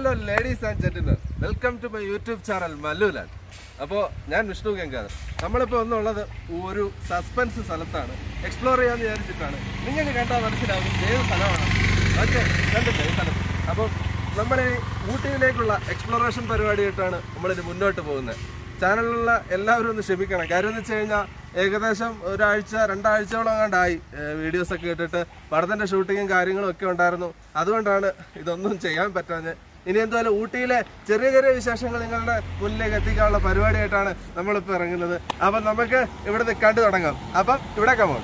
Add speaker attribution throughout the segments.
Speaker 1: hello ladies and gentlemen welcome to my YouTube channel Mallulan അപ്പോൾ ഞാൻ വിഷ്ണു ഗംഗാധർ നമ്മളിപ്പോൾ ഒന്നുള്ളത് ഒരു സസ്പെൻസ് സ്ഥലത്താണ് എക്സ്പ്ലോർ ചെയ്യാമെന്ന് വിചാരിച്ചിട്ടാണ് നിങ്ങൾക്ക് കണ്ടാൽ മനസ്സിലാവും ഏത് സ്ഥലമാണ് ഓക്കെ കണ്ടില്ലേ ഈ സ്ഥലം അപ്പോൾ നമ്മുടെ ഈ ഊട്ടിയിലേക്കുള്ള എക്സ്പ്ലോറേഷൻ പരിപാടിയായിട്ടാണ് നമ്മളിത് മുന്നോട്ട് പോകുന്നത് ചാനലിലുള്ള എല്ലാവരും ഒന്ന് ക്ഷമിക്കണം കാര്യം എന്ന് വെച്ച് കഴിഞ്ഞാൽ ഏകദേശം ഒരാഴ്ച രണ്ടാഴ്ചയോളം അങ്ങാണ്ടായി വീഡിയോസ് ഒക്കെ ഇട്ടിട്ട് പടത്തിന്റെ ഷൂട്ടിങ്ങും കാര്യങ്ങളും ഒക്കെ ഉണ്ടായിരുന്നു അതുകൊണ്ടാണ് ഇതൊന്നും ചെയ്യാൻ പറ്റാഞ്ഞ് ഇനി എന്തായാലും ഊട്ടിയിലെ ചെറിയ ചെറിയ വിശേഷങ്ങൾ നിങ്ങളുടെ മുന്നിലേക്ക് എത്തിക്കാനുള്ള പരിപാടിയായിട്ടാണ് നമ്മളിപ്പോൾ ഇറങ്ങുന്നത് അപ്പം നമുക്ക് ഇവിടുന്ന് കണ്ടു തുടങ്ങാം അപ്പം ഇവിടെ കമോൺ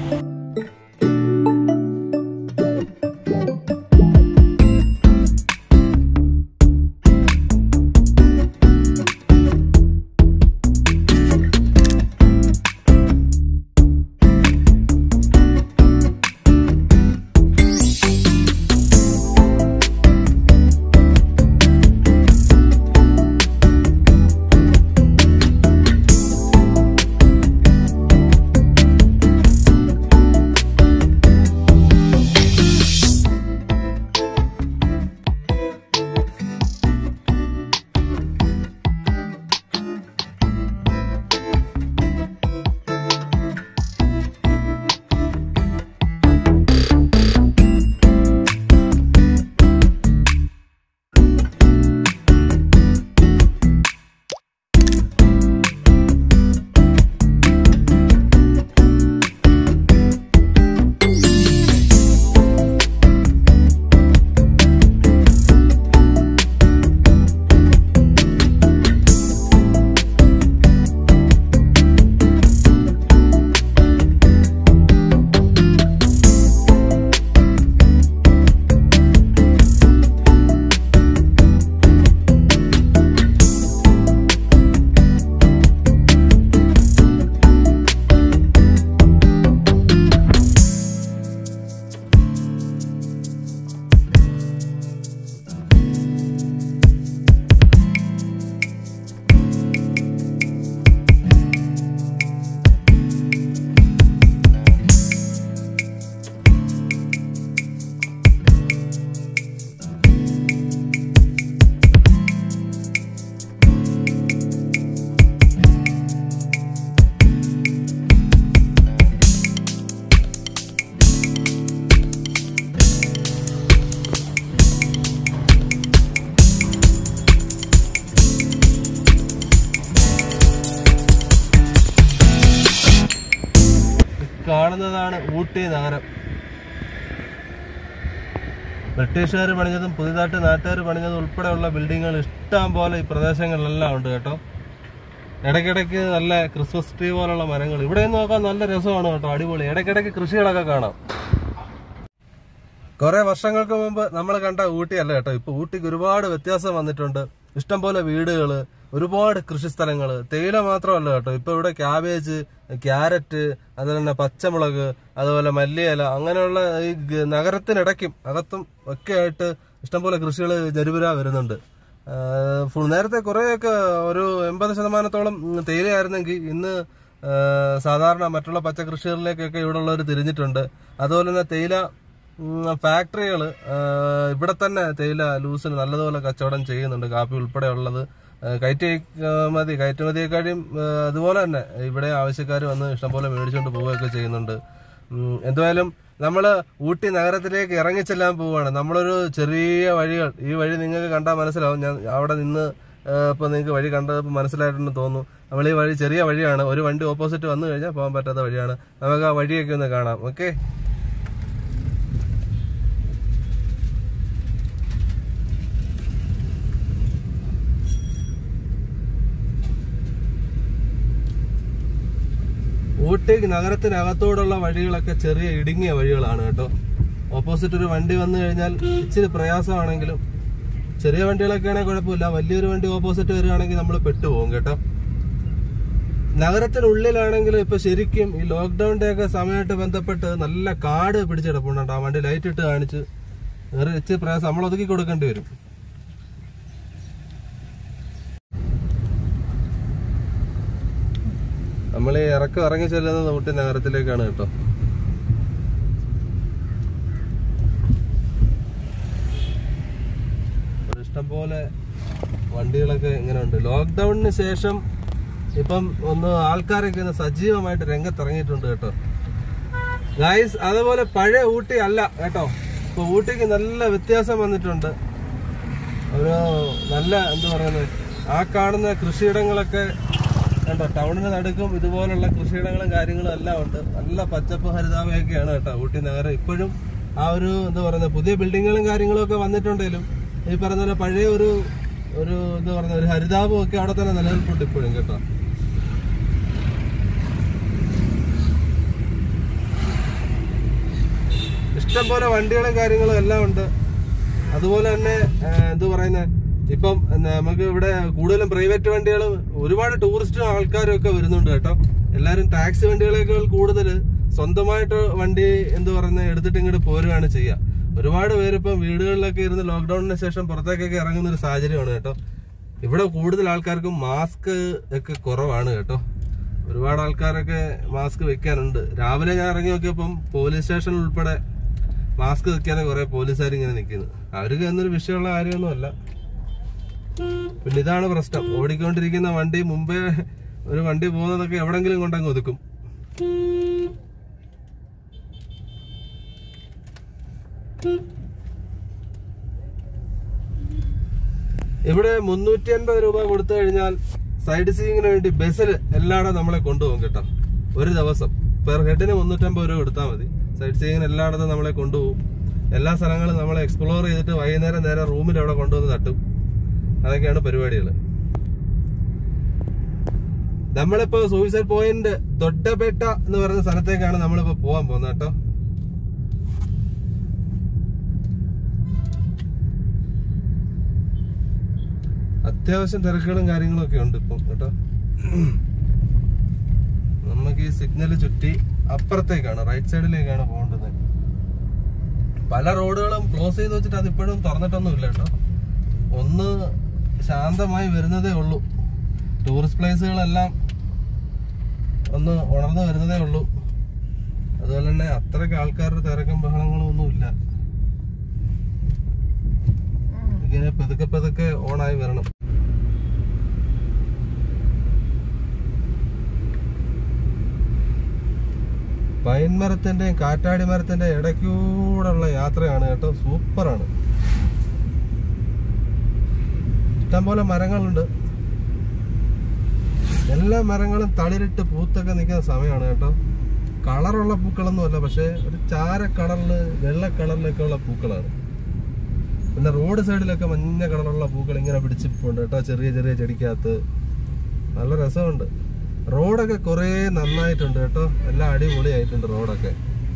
Speaker 1: കാണുന്നതാണ് ഊട്ടി നഗരം ബ്രിട്ടീഷുകാർ പണിഞ്ഞതും പുതിയതായിട്ട് നാട്ടുകാർ പണിഞ്ഞതും ഉൾപ്പെടെയുള്ള ബിൽഡിങ്ങുകൾ ഇഷ്ടം പോലെ ഈ പ്രദേശങ്ങളിലെല്ലാം ഉണ്ട് കേട്ടോ ഇടയ്ക്കിടയ്ക്ക് നല്ല ക്രിസ്മസ് ട്രീ പോലുള്ള മരങ്ങൾ ഇവിടെ നിന്ന് നോക്കാൻ നല്ല രസമാണ് കേട്ടോ അടിപൊളി ഇടയ്ക്കിടയ്ക്ക് കൃഷികളൊക്കെ കാണാം കുറെ വർഷങ്ങൾക്ക് മുമ്പ് നമ്മൾ കണ്ട ഊട്ടി അല്ല കേട്ടോ ഇപ്പൊ ഊട്ടിക്ക് ഒരുപാട് വ്യത്യാസം വന്നിട്ടുണ്ട് ഇഷ്ടംപോലെ വീടുകള് ഒരുപാട് കൃഷിസ്ഥലങ്ങള് തേയില മാത്രമല്ല കേട്ടോ ഇപ്പൊ ഇവിടെ ക്യാബേജ് ക്യാരറ്റ് അതുപോലെ തന്നെ പച്ചമുളക് അതുപോലെ മല്ലിയില അങ്ങനെയുള്ള ഈ ഗ- നഗരത്തിനിടയ്ക്കും അകത്തും ഒക്കെ ആയിട്ട് ഇഷ്ടംപോലെ കൃഷികൾ ജരുപുര വരുന്നുണ്ട് ആഹ് ഫുൾ നേരത്തെ കുറേയൊക്കെ ഒരു എൺപത് ശതമാനത്തോളം തേയിലയായിരുന്നെങ്കിൽ ഇന്ന് ആഹ് സാധാരണ മറ്റുള്ള പച്ചക്കൃഷികളിലേക്കൊക്കെ ഇവിടെ ഉള്ളവർ തിരിഞ്ഞിട്ടുണ്ട് അതുപോലെ തന്നെ തേയില ഫാക്ടറികൾ ഇവിടെ തന്നെ തേയില ലൂസിന് നല്ലതുപോലെ കച്ചവടം ചെയ്യുന്നുണ്ട് കാപ്പി ഉൾപ്പെടെ ഉള്ളത് കയറ്റുമതി കയറ്റുമതിയെക്കാളും ആഹ് അതുപോലെ തന്നെ ഇവിടെ ആവശ്യക്കാർ വന്ന് ഇഷ്ടംപോലെ മേടിച്ചുകൊണ്ട് പോവുകയൊക്കെ ചെയ്യുന്നുണ്ട് ഉം, എന്തായാലും നമ്മൾ ഊട്ടി നഗരത്തിലേക്ക് ഇറങ്ങിച്ചെല്ലാൻ പോവുകയാണ് നമ്മളൊരു ചെറിയ വഴികൾ ഈ വഴി നിങ്ങൾക്ക് കണ്ടാൽ മനസ്സിലാവും ഞാൻ അവിടെ നിന്ന് ഇപ്പൊ നിങ്ങൾക്ക് വഴി കണ്ടപ്പോൾ മനസ്സിലായിട്ടുണ്ടെന്ന് തോന്നുന്നു നമ്മൾ ഈ വഴി ചെറിയ വഴിയാണ് ഒരു വണ്ടി ഓപ്പോസിറ്റ് വന്നു കഴിഞ്ഞാൽ പോകാൻ പറ്റാത്ത വഴിയാണ് നമുക്ക് ആ വഴിയൊക്കെ ഒന്ന് കാണാം ഓക്കെ ഊട്ടി നഗരത്തിനകത്തോടുള്ള വഴികളൊക്കെ ചെറിയ ഇടുങ്ങിയ വഴികളാണ് കേട്ടോ ഓപ്പോസിറ്റ് ഒരു വണ്ടി വന്നു കഴിഞ്ഞാൽ ഇച്ചിരി പ്രയാസമാണെങ്കിലും ചെറിയ വണ്ടികളൊക്കെ ആണെങ്കിൽ കുഴപ്പമില്ല വലിയൊരു വണ്ടി ഓപ്പോസിറ്റ് വരികയാണെങ്കിൽ നമ്മൾ പെട്ടുപോകും കേട്ടോ നഗരത്തിനുള്ളിലാണെങ്കിലും ഇപ്പൊ ശരിക്കും ഈ ലോക്ക്ഡൌണിന്റെ ഒക്കെ സമയമായിട്ട് ബന്ധപ്പെട്ട് നല്ല കാട് പിടിച്ചെടുപ്പുണ്ട് ആ വണ്ടി ലൈറ്റ് ഇട്ട് കാണിച്ച് വേറെ ഇച്ചിരി പ്രയാസം നമ്മൾ ഒതുക്കി കൊടുക്കേണ്ടി വരും നമ്മൾ ഈ ഇറക്കം ഇറങ്ങി ചെല്ലുന്നത് ഊട്ടി നഗരത്തിലേക്കാണ് കേട്ടോ ഒരു ഇഷ്ടം ഇഷ്ടംപോലെ വണ്ടികളൊക്കെ ഇങ്ങനെ ഉണ്ട് ലോക്ക്ഡൌണിന് ശേഷം ഇപ്പം ഒന്ന് ആൾക്കാരൊക്കെ ഒന്ന് സജീവമായിട്ട് രംഗത്തിറങ്ങിയിട്ടുണ്ട് കേട്ടോ ഗായ്സ് അതുപോലെ പഴയ ഊട്ടി അല്ല കേട്ടോ ഇപ്പൊ ഊട്ടിക്ക് നല്ല വ്യത്യാസം വന്നിട്ടുണ്ട് ഒരു നല്ല എന്താ പറയുന്നത് ആ കാണുന്ന കൃഷിയിടങ്ങളൊക്കെ കണ്ടോ ടൗണിന് നടുക്കും ഇതുപോലുള്ള കൃഷിയിടങ്ങളും കാര്യങ്ങളും എല്ലാം ഉണ്ട് നല്ല പച്ചപ്പ് ഹരിതാഭയൊക്കെയാണ് കേട്ടോ ഊട്ടി നഗരം ഇപ്പോഴും ആ ഒരു എന്താ പറയുന്നത് പുതിയ ബിൽഡിങ്ങുകളും കാര്യങ്ങളും ഒക്കെ വന്നിട്ടുണ്ടെങ്കിലും ഈ പറഞ്ഞ പോലെ പഴയ ഒരു ഒരു എന്താ പറയുന്നത് ഒരു ഹരിതാഭം ഒക്കെ അവിടെ തന്നെ നിലനിൽപ്പുണ്ട് ഇപ്പോഴും കേട്ടോ ഇഷ്ടം പോലെ വണ്ടികളും കാര്യങ്ങളും എല്ലാം ഉണ്ട് അതുപോലെ തന്നെ എന്ത് പറയുന്നത് ഇപ്പം എന്താ, നമുക്ക് ഇവിടെ കൂടുതലും പ്രൈവറ്റ് വണ്ടികളും ഒരുപാട് ടൂറിസ്റ്റും ആൾക്കാരും ഒക്കെ വരുന്നുണ്ട് കേട്ടോ എല്ലാരും ടാക്സി വണ്ടികളേക്കാൾ കൂടുതൽ സ്വന്തമായിട്ട് വണ്ടി എന്ത് പറയുന്നത് എടുത്തിട്ട് ഇങ്ങോട്ട് പോരുകയാണ് ചെയ്യുക ഒരുപാട് പേര് ഇപ്പം വീടുകളിലൊക്കെ ഇരുന്ന് ലോക്ക്ഡൌണിന് ശേഷം പുറത്തേക്കൊക്കെ ഇറങ്ങുന്ന ഒരു സാഹചര്യമാണ് കേട്ടോ ഇവിടെ കൂടുതൽ ആൾക്കാർക്ക് മാസ്ക് ഒക്കെ കുറവാണ് കേട്ടോ ഒരുപാട് ആൾക്കാരൊക്കെ മാസ്ക് വെക്കാനുണ്ട് രാവിലെ ഞാൻ ഇറങ്ങി നോക്കിയപ്പം പോലീസ് സ്റ്റേഷനിൽ ഉൾപ്പെടെ മാസ്ക് വെക്കാതെ കുറെ പോലീസുകാർ ഇങ്ങനെ നിൽക്കുന്നു അവർക്ക് എന്നൊരു വിഷയമുള്ള കാര്യമൊന്നുമല്ല പിന്നെ ഇതാണ് പ്രശ്നം ഓടിക്കൊണ്ടിരിക്കുന്ന വണ്ടി മുമ്പേ ഒരു വണ്ടി പോകുന്നതൊക്കെ എവിടെങ്കിലും കൊണ്ടങ്ങ് ഒതുക്കും ഇവിടെ മുന്നൂറ്റി അൻപത് രൂപ കൊടുത്തു കഴിഞ്ഞാൽ സൈഡ് സീയിങ്ങിന് വേണ്ടി ബസ്സിൽ എല്ലായിടം നമ്മളെ കൊണ്ടുപോകും കേട്ടോ ഒരു ദിവസം പെർ ഹെഡിന് മുന്നൂറ്റമ്പത് രൂപ കൊടുത്താൽ മതി സൈഡ് സീയിങ്ങിന് എല്ലായിടത്തും നമ്മളെ കൊണ്ടുപോകും എല്ലാ സ്ഥലങ്ങളും നമ്മളെ എക്സ്പ്ലോർ ചെയ്തിട്ട് വൈകുന്നേരം നേരെ റൂമിൽ അവിടെ കൊണ്ടുവന്ന് തട്ടും അതൊക്കെയാണ് പരിപാടികൾ നമ്മളിപ്പോ സൂയിസൈഡ് പോയിന്റ് ദൊഡ്ഡപേട്ട എന്ന് പറയുന്ന സ്ഥലത്തേക്കാണ് നമ്മളിപ്പോ പോകാൻ പോകുന്നത് കേട്ടോ അത്യാവശ്യം തിരക്കുകളും കാര്യങ്ങളും ഒക്കെ ഉണ്ട് ഇപ്പം കേട്ടോ നമുക്ക് ഈ സിഗ്നൽ ചുറ്റി അപ്പുറത്തേക്കാണ് റൈറ്റ് സൈഡിലേക്കാണ് പോകേണ്ടത് പല റോഡുകളും ക്ലോസ് ചെയ്ത് വെച്ചിട്ട് അത് ഇപ്പോഴും തുറന്നിട്ടൊന്നും ഇല്ല കേട്ടോ ഒന്ന് ശാന്തമായി വരുന്നതേ ഉള്ളൂ ടൂറിസ്റ്റ് പ്ലേസുകളെല്ലാം ഒന്ന് ഉണർന്നു വരുന്നതേ ഉള്ളൂ അതുപോലെ തന്നെ അത്രയ്ക്ക് ആൾക്കാരുടെ തിരക്കും ബഹളങ്ങളും ഒന്നും ഇല്ല ഇങ്ങനെ പതുക്കെ പതുക്കെ ഓണായി വരണം പൈൻ മരത്തിന്റെയും കാറ്റാടി മരത്തിന്റെ ഇടയ്ക്കൂടെയുള്ള യാത്രയാണ് കേട്ടോ സൂപ്പറാണ് ഇഷ്ടംപോലെ മരങ്ങളുണ്ട് എല്ലാ മരങ്ങളും തളിരിട്ട് പൂത്തൊക്കെ നിൽക്കുന്ന സമയമാണ് കേട്ടോ കളറുള്ള പൂക്കളൊന്നും അല്ല പക്ഷെ ഒരു ചാര കളറില് വെള്ള കളറിലൊക്കെ ഉള്ള പൂക്കളാണ് പിന്നെ റോഡ് സൈഡിലൊക്കെ മഞ്ഞ കളറുള്ള പൂക്കൾ ഇങ്ങനെ പിടിച്ചിട്ടുണ്ട് കേട്ടോ ചെറിയ ചെറിയ ചെടിക്കകത്ത് നല്ല രസമുണ്ട് റോഡൊക്കെ കുറേ നന്നായിട്ടുണ്ട് കേട്ടോ എല്ലാം അടിപൊളിയായിട്ടുണ്ട് റോഡൊക്കെ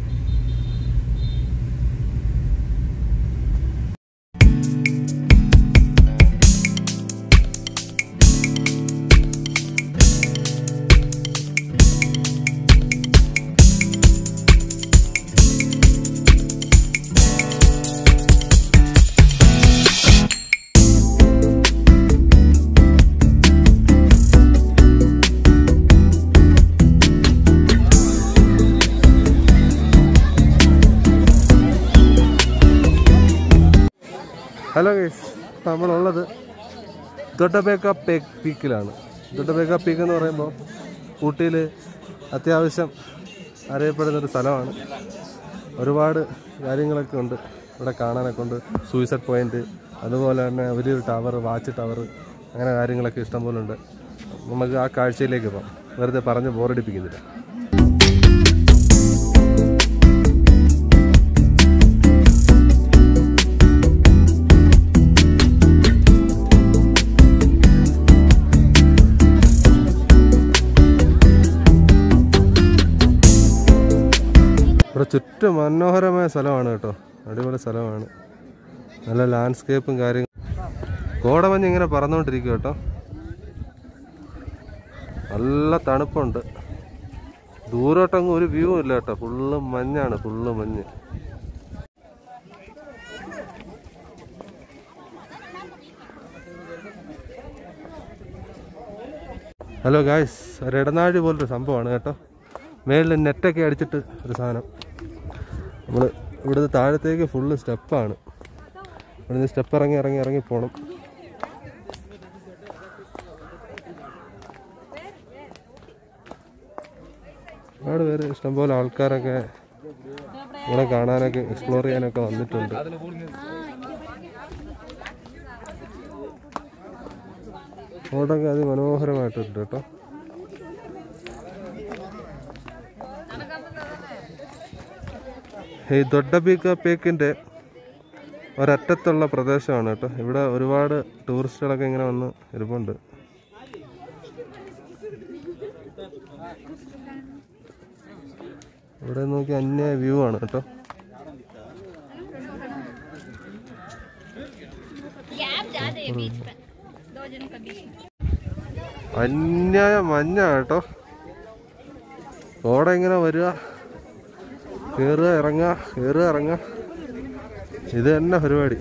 Speaker 1: ഹലോ ഗൈസ് നമ്മളുള്ളത് ദൊഡബേക്ക പേക്ക് പീക്കിലാണ് ദൊഡബേക്ക പീക്ക് എന്ന് പറയുമ്പോൾ ഊട്ടിയിൽ അത്യാവശ്യം അറിയപ്പെടുന്ന ഒരു സ്ഥലമാണ് ഒരുപാട് കാര്യങ്ങളൊക്കെ ഉണ്ട് ഇവിടെ കാണാനൊക്കെ ഉണ്ട് സൂയിസൈഡ് പോയിന്റ് അതുപോലെ തന്നെ വലിയൊരു ടവർ വാച്ച് ടവർ അങ്ങനെ കാര്യങ്ങളൊക്കെ ഇഷ്ടംപോലെ ഉണ്ട് നമുക്ക് ആ കാഴ്ചയിലേക്ക് പോകാം വെറുതെ പറഞ്ഞ് ബോറടിപ്പിക്കുന്നില്ല ഇവിടെ ചുറ്റും മനോഹരമായ സ്ഥലമാണ് കേട്ടോ അടിപൊളി സ്ഥലമാണ് നല്ല ലാൻഡ്സ്കേപ്പും കാര്യങ്ങളും കോടമഞ്ഞ് ഇങ്ങനെ പറന്നുകൊണ്ടിരിക്കും കേട്ടോ നല്ല തണുപ്പുണ്ട് ദൂരോട്ടങ്ങും ഒരു വ്യൂ ഇല്ല കേട്ടോ ഫുള്ള് മഞ്ഞാണ് ഫുള്ള് മഞ്ഞ് ഹലോ ഗായ്സ് ഒരു ഇടനാഴി പോലൊരു സംഭവമാണ് കേട്ടോ മേളിൽ നെറ്റൊക്കെ അടിച്ചിട്ട് ഒരു സാധനം നമ്മൾ ഇവിടുന്ന് താഴത്തേക്ക് ഫുള്ള് സ്റ്റെപ്പാണ് ഇവിടുന്ന് സ്റ്റെപ്പ് ഇറങ്ങി ഇറങ്ങി ഇറങ്ങി പോകണം ഒരുപാട് പേര് ഇഷ്ടംപോലെ ആൾക്കാരൊക്കെ ഇവിടെ കാണാനൊക്കെ എക്സ്പ്ലോർ ചെയ്യാനൊക്കെ വന്നിട്ടുണ്ട് റോഡൊക്കെ അതിമനോഹരമായിട്ടുണ്ട് കേട്ടോ ഈ ദൊഡ്ഡബീക്ക പേക്കിൻ്റെ ഒരറ്റത്തുള്ള പ്രദേശമാണ് കേട്ടോ ഇവിടെ ഒരുപാട് ടൂറിസ്റ്റുകളൊക്കെ ഇങ്ങനെ വന്ന് ഇരിപ്പുണ്ട് ഇവിടെ നോക്കി അന്യ വ്യൂ ആണ് കേട്ടോ
Speaker 2: गैप ज्यादा है बीच में दो जन का बीच
Speaker 1: അന്യായ മഞ്ഞ കേട്ടോ കോട ഇങ്ങനെ വരിക കയറുക ഇറങ്ങുക കയറുക ഇറങ്ങുക ഇത് തന്നെ പരിപാടി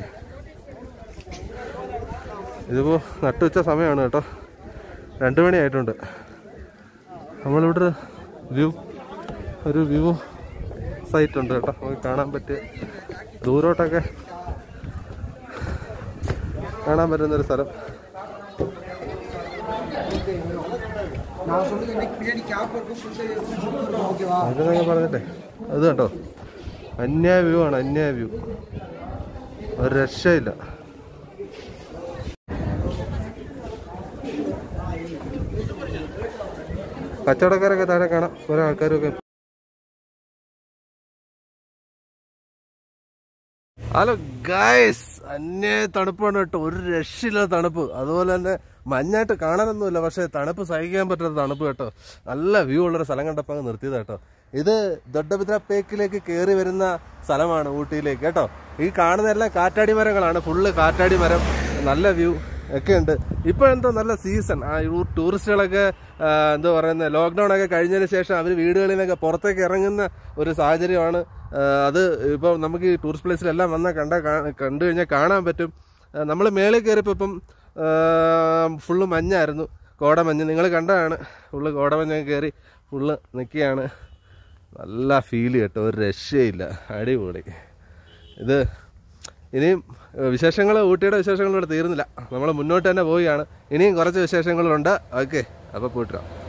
Speaker 1: ഇതിപ്പോ നട്ടുവച്ച സമയമാണ് കേട്ടോ രണ്ടു മണിയായിട്ടുണ്ട് നമ്മളിവിടെ ഒരു വ്യൂ ഒരു വ്യൂ സൈറ്റ് ഉണ്ട് കേട്ടോ നമുക്ക് കാണാൻ പറ്റിയ ദൂരോട്ടൊക്കെ കാണാൻ പറ്റുന്നൊരു സ്ഥലം അതെന്നൊക്കെ പറഞ്ഞിട്ടെ അത് കേട്ടോ അന്യായ വ്യൂ ആണ് അന്യായ വ്യൂ ഒരു രക്ഷയില്ല കച്ചവടക്കാരൊക്കെ താഴെ കാണാം കുറെ ആൾക്കാരൊക്കെ ഹലോ ഗായ്സ് അന്യ തണുപ്പാണ് കേട്ടോ ഒരു രക്ഷയില്ല തണുപ്പ് അതുപോലെ തന്നെ മഞ്ഞായിട്ട് കാണാനൊന്നുമില്ല പക്ഷെ തണുപ്പ് സഹിക്കാൻ പറ്റാത്ത തണുപ്പ് കേട്ടോ നല്ല വ്യൂ ഉള്ളൊരു സ്ഥലം കണ്ടപ്പോൾ അങ്ങ് നിർത്തിയത് കേട്ടോ ഇത് ദൊഡ്ഡബിദ്ര പേക്കിലേക്ക് കയറി വരുന്ന സ്ഥലമാണ് ഊട്ടിയിലേക്ക് കേട്ടോ ഈ കാണുന്ന എല്ലാം കാറ്റാടി മരങ്ങളാണ് ഫുള്ള് കാറ്റാടി മരം നല്ല വ്യൂ ഒക്കെ ഉണ്ട് ഇപ്പൊ എന്തോ നല്ല സീസൺ ആ ഈ ടൂറിസ്റ്റുകളൊക്കെ ആ, എന്തോ പറയുന്നത് ലോക്ക്ഡൌൺ ഒക്കെ കഴിഞ്ഞതിന് ശേഷം അവർ വീടുകളിൽ നിന്നൊക്കെ പുറത്തേക്ക് ഇറങ്ങുന്ന ഒരു സാഹചര്യമാണ് ആ, അത് ഇപ്പോൾ നമുക്ക് ഈ ടൂറിസ്റ്റ് പ്ലേസിലെല്ലാം വന്നാൽ കണ്ട കണ്ടു കഴിഞ്ഞാൽ കാണാൻ പറ്റും നമ്മൾ മേളിൽ കയറിയപ്പോൾ ഇപ്പം ഫുള്ള് മഞ്ഞായിരുന്നു കോടമഞ്ഞ് നിങ്ങൾ കണ്ടതാണ് ഫുള്ള് കോടമഞ്ഞൊക്കെ കയറി ഫുള്ള് നിൽക്കുകയാണ് നല്ല ഫീൽ കേട്ടോ ഒരു രക്ഷയില്ല അടിപൊളി ഇത് ഇനിയും വിശേഷങ്ങൾ ഊട്ടിയുടെ വിശേഷങ്ങൾ ഇവിടെ തീർന്നില്ല നമ്മൾ മുന്നോട്ട് തന്നെ പോവുകയാണ് ഇനിയും കുറച്ച് വിശേഷങ്ങളുണ്ട് ഓക്കെ അപ്പോൾ പോയിട്ടാം